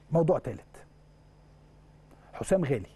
موضوع ثالث حسام غالي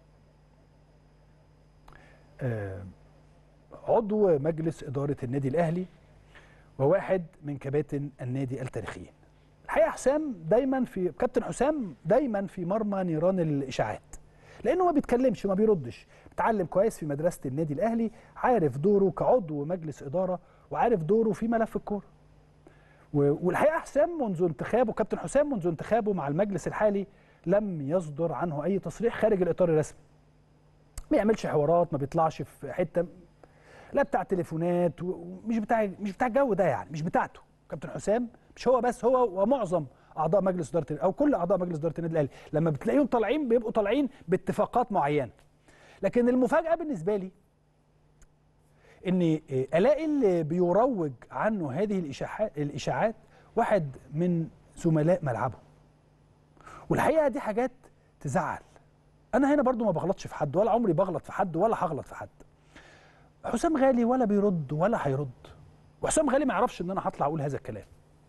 آه، عضو مجلس إدارة النادي الأهلي وواحد من كباتن النادي التاريخيين الحقيقة حسام دايما في كابتن حسام دايما في مرمى نيران الإشاعات لأنه ما بيتكلمش وما بيردش بيتعلم كويس في مدرسة النادي الأهلي عارف دوره كعضو مجلس إدارة وعارف دوره في ملف الكورة و- والحقيقة حسام منذ انتخابه كابتن حسام منذ انتخابه مع المجلس الحالي لم يصدر عنه أي تصريح خارج الإطار الرسمي ما يعملش حوارات ما بيطلعش في حته لا بتاع تليفونات و- ومش بتاع مش بتاع الجو ده يعني مش بتاعته كابتن حسام مش هو بس هو ومعظم اعضاء مجلس اداره او كل اعضاء مجلس اداره النادي الاهلي لما بتلاقيهم طالعين بيبقوا طالعين باتفاقات معينه لكن المفاجاه بالنسبه لي ان الاقي اللي بيروج عنه هذه الاشاعات الاشاعات واحد من زملاء ملعبه والحقيقه دي حاجات تزعل انا هنا برضو ما بغلطش في حد ولا عمري بغلط في حد ولا هغلط في حد حسام غالي ولا بيرد ولا هيرد وحسام غالي ما يعرفش ان انا هطلع اقول هذا الكلام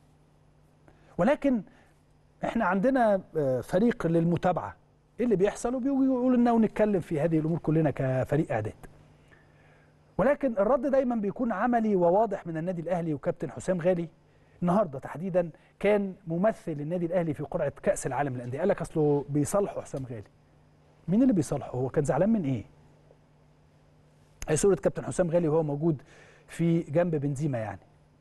ولكن احنا عندنا آه، فريق للمتابعه ايه اللي بيحصل وبيجي يقول لنا ونتكلم في هذه الامور كلنا كفريق اعداد ولكن الرد دايما بيكون عملي وواضح من النادي الاهلي وكابتن حسام غالي النهارده تحديدا كان ممثل النادي الاهلي في قرعه كاس العالم للانديه قال لك اصله بيصالحوا حسام غالي مين اللي بيصالحه هو كان زعلان من ايه هي صوره كابتن حسام غالي وهو موجود في جنب بنزيما يعني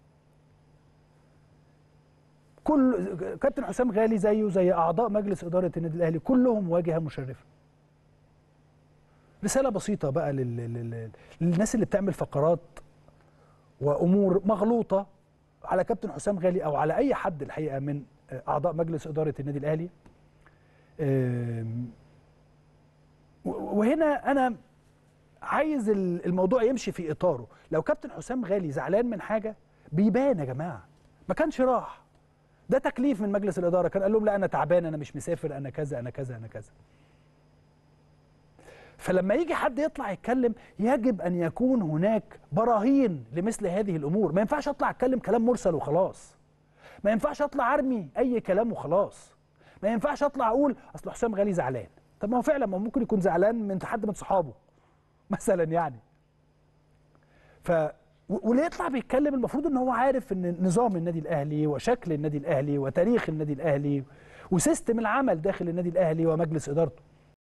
كل كابتن حسام غالي زيه زي اعضاء مجلس اداره النادي الاهلي كلهم واجهه مشرفه رساله بسيطه بقى لل... لل... للناس اللي بتعمل فقرات وامور مغلوطه على كابتن حسام غالي او على اي حد الحقيقه من اعضاء مجلس اداره النادي الاهلي أم، و- وهنا انا عايز ال- الموضوع يمشي في اطاره لو كابتن حسام غالي زعلان من حاجه بيبان يا جماعه ما كانش راح ده تكليف من مجلس الاداره كان قال لهم لا انا تعبان انا مش مسافر انا كذا انا كذا انا كذا فلما يجي حد يطلع يتكلم يجب ان يكون هناك براهين لمثل هذه الامور ما ينفعش اطلع اتكلم كلام مرسل وخلاص ما ينفعش اطلع ارمي اي كلام وخلاص ما ينفعش اطلع اقول اصل حسام غالي زعلان طب ما هو فعلا ما هو ممكن يكون زعلان من حد من صحابه مثلا يعني ف و- واللي يطلع بيتكلم المفروض ان هو عارف ان نظام النادي الاهلي وشكل النادي الاهلي وتاريخ النادي الاهلي وسيستم العمل داخل النادي الاهلي ومجلس ادارته